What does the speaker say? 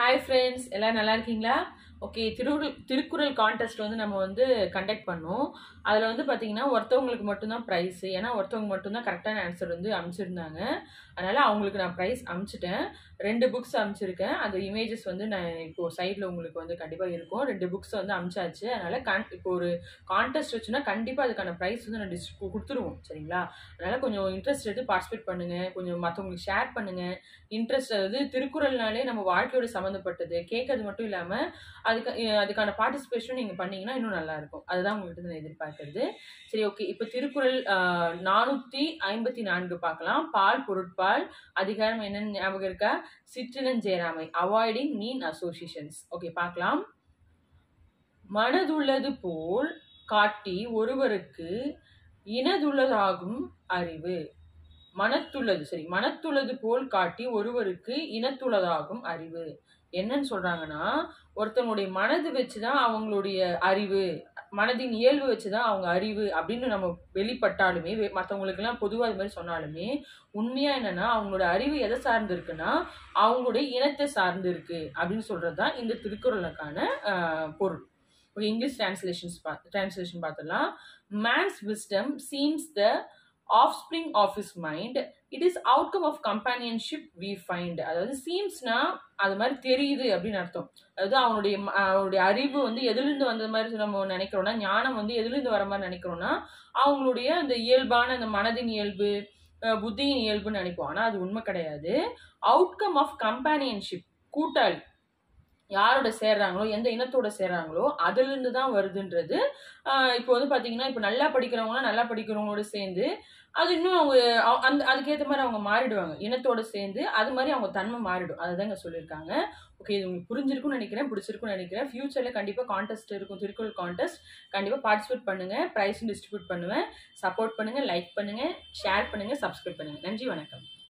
hi friends எல்லாம் நல்லா இருக்கீங்களா ஓகே திருக்குறள் திருக்குறள் கான்டெஸ்ட் வந்து நம்ம வந்து கண்டக்ட் பண்ணோம் அதில் வந்து பார்த்தீங்கன்னா ஒருத்தவங்களுக்கு மட்டும்தான் ப்ரைஸ் ஏன்னா ஒருத்தவங்க மட்டும்தான் கரெக்டான ஆன்சர் வந்து அனுப்பிச்சிருந்தாங்க அதனால் அவங்களுக்கு நான் ப்ரைஸ் அனுப்பிச்சிட்டேன் ரெண்டு புக்ஸ் அனுப்பிச்சிருக்கேன் அந்த இமேஜஸ் வந்து நான் இப்போது சைடில் உங்களுக்கு வந்து கண்டிப்பாக இருக்கும் ரெண்டு புக்ஸ் வந்து அனுப்பிச்சாச்சு அதனால் கண் இப்போ ஒரு கான்டெஸ்ட் வச்சுன்னா கண்டிப்பாக அதுக்கான ப்ரைஸ் வந்து நான் டிஸ் கொடுத்துருவோம் சரிங்களா அதனால் கொஞ்சம் இன்ட்ரெஸ்ட் எடுத்து பார்ட்டிசிபேட் பண்ணுங்கள் கொஞ்சம் மற்றவங்களுக்கு ஷேர் பண்ணுங்கள் இன்ட்ரெஸ்ட் அதாவது திருக்குறள்னாலே நம்ம வாழ்க்கையோட சம்மந்தப்பட்டது கேட்கறது மட்டும் இல்லாமல் அதுக்கு அஹ் அதுக்கான பார்ட்டிசிபேஷன் நீங்கள் பண்ணீங்கன்னா இன்னும் நல்லா இருக்கும் அதுதான் உங்கள்கிட்ட நான் எதிர்பார்க்கறது சரி ஓகே இப்போ திருக்குறள் நானூற்றி ஐம்பத்தி நான்கு பார்க்கலாம் பால் பொருட்பால் அதிகாரம் என்னன்னு ஞாபகம் இருக்கா சிற்றினஞ்சேராமை அவாய்டிங் மீன் அசோசியேஷன்ஸ் ஓகே பார்க்கலாம் மனதுள்ளது போல் காட்டி ஒருவருக்கு இனதுள்ளதாகும் அறிவு மனத்துள்ளது சரி மனத்துள்ளது போல் காட்டி ஒருவருக்கு இனத்துள்ளதாகும் அறிவு என்னன்னு சொல்றாங்கன்னா ஒருத்தவங்களுடைய மனது வச்சுதான் அவங்களுடைய அறிவு மனதின் இயல்பு வச்சுதான் அவங்க அறிவு அப்படின்னு நம்ம வெளிப்பட்டாலுமே வெ- மத்தவங்களுக்கெல்லாம் பொதுவாக இது மாதிரி சொன்னாலுமே உண்மையா என்னன்னா அவங்களோட அறிவு எதை சார்ந்து இருக்குன்னா அவங்களுடைய இனத்தை சார்ந்து இருக்கு அப்படின்னு சொல்றது தான் இந்த திருக்குறளுக்கான ஆஹ், பொருள் ஓகே இங்கிலீஷ் டிரான்ஸ்லேஷன்ஸ் பா டிரான்ஸ்லேஷன் பார்த்துடலாம் man's wisdom seems the offspring of his mind it is outcome of companionship we find அதாவது சீம்ஸ்னா அது மாதிரி தெரியுது அப்படின்னு அர்த்தம் அதாவது அவனுடைய ம- அவனுடைய அறிவு வந்து எதிலிருந்து வந்த மாதிரி நம்ம நினைக்கிறோம்னா ஞானம் வந்து எதிலிருந்து வர மாதிரி நினைக்கிறோம்னா அவங்களுடைய அந்த இயல்பான அந்த மனதின் இயல்பு அஹ் புத்தியின் இயல்புன்னு நினைப்போம் ஆனால் அது உண்மை கிடையாது அவுட்கம் ஆஃப் கம்பானியன்ஷிப் கூட்டாளி யாரோட சேர்றாங்களோ எந்த இனத்தோட சேர்றாங்களோ அதிலிருந்து தான் வருதுன்றது ஆஹ் இப்போ வந்து பார்த்தீங்கன்னா இப்போ நல்லா படிக்கிறவங்களாம் நல்லா படிக்கிறவங்களோட சேர்ந்து அது இன்னும் அவங்க அவ- அந்த அதுக்கேற்ற மாதிரி அவங்க மாறிடுவாங்க இனத்தோட சேர்ந்து அது மாதிரி அவங்க தன்மை மாறிடும் அதுதான் இங்கே சொல்லியிருக்காங்க ஓகே இது உங்களுக்கு புரிஞ்சிருக்கும்னு நினைக்கிறேன் பிடிச்சிருக்கும்னு நினைக்கிறேன் ஃபியூச்சரில் கண்டிப்பாக கான்டெஸ்ட் இருக்கும் திருக்குறள் கான்டெஸ்ட் கண்டிப்பாக பார்ட்டிசிபேட் பண்ணுங்கள் ப்ரைஸும் டிஸ்ட்ரிபியூட் பண்ணுவேன் சப்போர்ட் பண்ணுங்கள் லைக் பண்ணுங்கள் ஷேர் பண்ணுங்கள் சப்ஸ்கிரைப் பண்ணுங்கள் நன்றி வணக்கம்